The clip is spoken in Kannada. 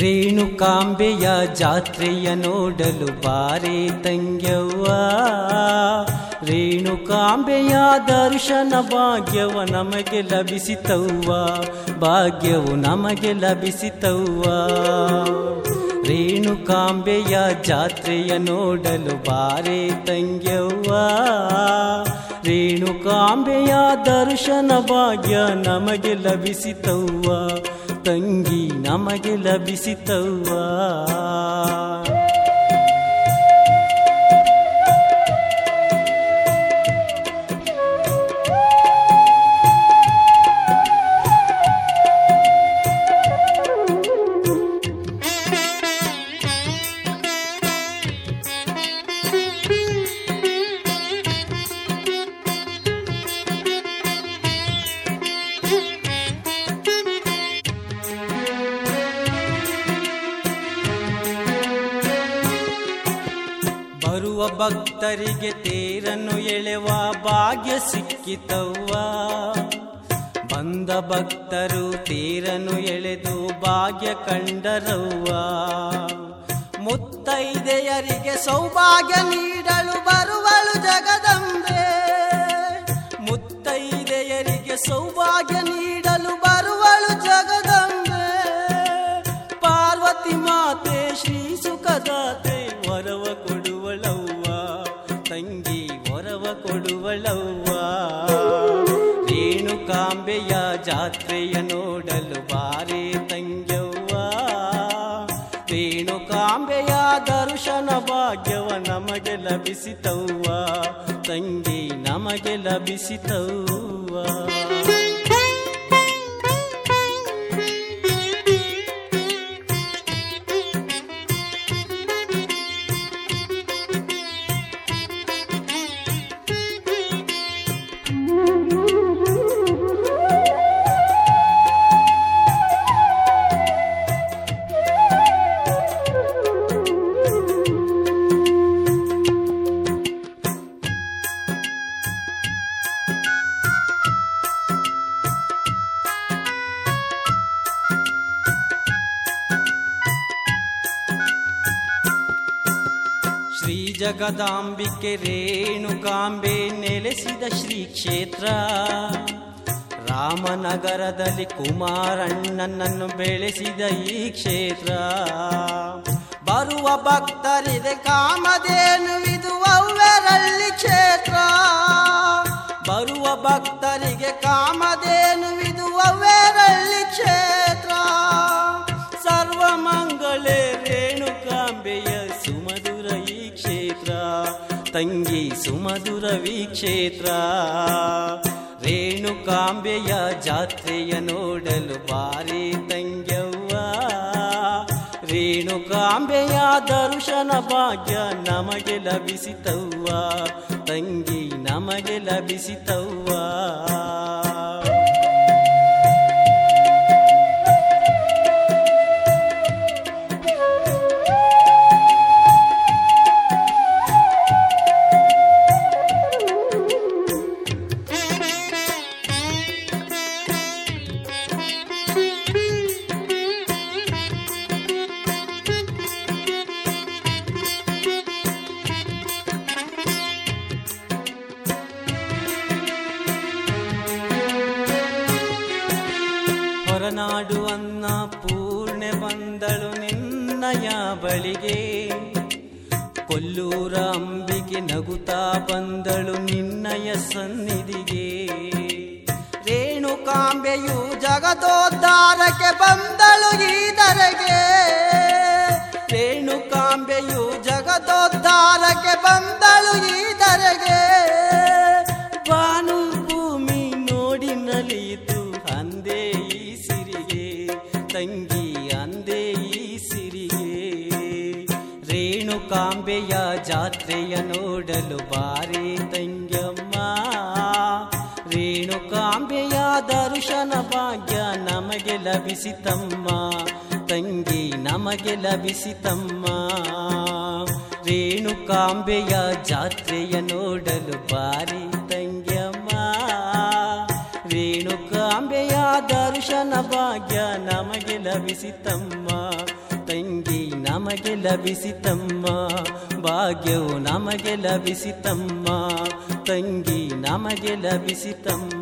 ರೇಣುಕಾಂಬೆಯ ಜಾತ್ರೆಯ ನೋಡಲು ಬಾರೆ ತಂಗ್ಯವ್ವ ರೇಣುಕಾಂಬೆಯ ದರ್ಶನ ಭಾಗ್ಯವ ನಮಗೆ ಲಭಿಸಿತವ್ವ ಭಾಗ್ಯವು ನಮಗೆ ಲಭಿಸಿತವ್ವ ರೇಣುಕಾಂಬೆಯ ಜಾತ್ರೆಯ ನೋಡಲು ಬಾರೆ ತಂಗ್ಯವ್ವ ರೇಣುಕಾಂಬೆಯ ದರ್ಶನ ಭಾಗ್ಯ ನಮಗೆ ಲಭಿಸಿತವ್ವ ತಂಗಿ ನಮಗೆ ಲಭಿಸಿತವ್ವ ಬರುವ ಭಕ್ತರಿಗೆ ತೇರನ್ನು ಎಳೆವ ಭಾಗ್ಯ ಸಿಕ್ಕಿತವ್ವ ಬಂದ ಭಕ್ತರು ತೇರನ್ನು ಎಳೆದು ಭಾಗ್ಯ ಕಂಡರವ್ವ ಮುತ್ತೈದೆಯರಿಗೆ ಸೌಭಾಗ್ಯ ನೀಡಲು ಬರುವಳು ಜಗದಂಬೆ ಮುತ್ತೈದೆಯರಿಗೆ ಸೌಭಾಗ್ಯ ನೀಡಲು ಬರುವಳು ಜಗದಂಬೆ ಪಾರ್ವತಿ ಮಾತೆ ಶ್ರೀ ಸುಖದಾತೆ ವರವ ಕೊಡುವಳವ್ವ ತಂಗಿ ವರವ ಕೊಡುವಳವ್ವ ರೇಣುಕಾಂಬೆಯ ಜಾತ್ರೆಯ ನೋಡಲು ಬಾರೆ ತಂಗ್ಯವ್ವ ರೇಣುಕಾಂಬೆಯ ದರ್ಶನ ಭಾಗ್ಯವ ನಮಗೆ ಲಭಿಸಿತವ್ವ ತಂಗಿ ನಮಗೆ ಲಭಿಸಿತವ್ವ ಶ್ರೀ ಜಗದಾಂಬಿಕೆ ರೇಣುಕಾಂಬೆ ನೆಲೆಸಿದ ಶ್ರೀ ಕ್ಷೇತ್ರ ರಾಮನಗರದಲ್ಲಿ ಕುಮಾರಣ್ಣನನ್ನು ಬೆಳೆಸಿದ ಈ ಕ್ಷೇತ್ರ ಬರುವ ಭಕ್ತರಿದೆ ಕಾಮಧೇನುವಿದು ಅವ್ವರಲ್ಲಿ ಕ್ಷೇತ್ರ ಬರುವ ಭಕ್ತರಿಗೆ ಕಾಮಧೇನುವಿದು ಅವ್ವರಲ್ಲಿ ಕ್ಷೇತ್ರ ಸರ್ವಮಂಗಳೆ ರೇಣುಕಾಂಬೆಯ ಸುಮಧುರ ಈ ಕ್ಷೇತ್ರ ತಂಗಿ ಸುಮಧುರ ಈ ಕ್ಷೇತ್ರ ರೇಣುಕಾಂಬೆಯ ಜಾತ್ರೆಯ ನೋಡಲು ಬಾರಿ ತಂಗ್ಯವ್ವ ರೇಣುಕಾಂಬೆಯ ದರ್ಶನ ಭಾಗ್ಯ ನಮಗೆ ಲಭಿಸಿತವ್ವ ತಂಗಿ ನಮಗೆ ಲಭಿಸಿತವ್ವ ಹೊರನಾಡು ಅನ್ನ ಪೂರ್ಣೆ ಬಂದಳು ನಿನ್ನಯ ಬಳಿಗೆ ಕೊಲ್ಲೂರ ಅಂಬಿಗೆ ನಗುತ್ತಾ ಬಂದಳು ನಿನ್ನಯ ಸನ್ನಿಧಿಗೆ ರೇಣುಕಾಂಬೆಯು ಜಗದೋದ್ಧಾರಕ್ಕೆ ಬಂದಳು ಈದರೆಗೆ ರೇಣುಕಾಂಬೆಯು ಜಗದೋದ್ಧಾರಕ್ಕೆ ಬಂದಳು ಈದರೆಗೆ ಭಾನು ಭೂಮಿ ನೋಡಿ ನಲಿಯಿತು ಅಂದೇ ಈ ಸಿರಿಗೆ ತಂಗಿ ಅಂದೇ ಈ ಸಿರಿಗೆ ರೇಣುಕಾಂಬೆಯ ಜಾತ್ರೆಯ ನೋಡಲು ಬಾರಿ ತಂಗಮ್ಮ ರೇಣುಕಾಂಬೆಯ ದರ್ಶನ ಭಾಗ್ಯ ನಮಗೆ ಲಭಿಸಿತಮ್ಮ ತಂಗಿ ನಮಗೆ ಲಭಿಸಿತಮ್ಮ ರೇಣುಕಾಂಬೆಯ ಜಾತ್ರೆಯ ನೋಡಲು ಬಾರಿ ತಂಗ್ಯಮ್ಮ ರೇಣುಕಾಂಬೆಯ ದರ್ಶನ ಭಾಗ್ಯ ನಮಗೆ ಲಭಿಸಿತಮ್ಮ ನಮಗೆ ಲಭಿಸಿತಮ್ಮ ಭಾಗ್ಯವು ನಮಗೆ ಲಭಿಸಿತಮ್ಮ ತಂಗಿ ನಮಗೆ ಲಭಿಸಿತಮ್ಮ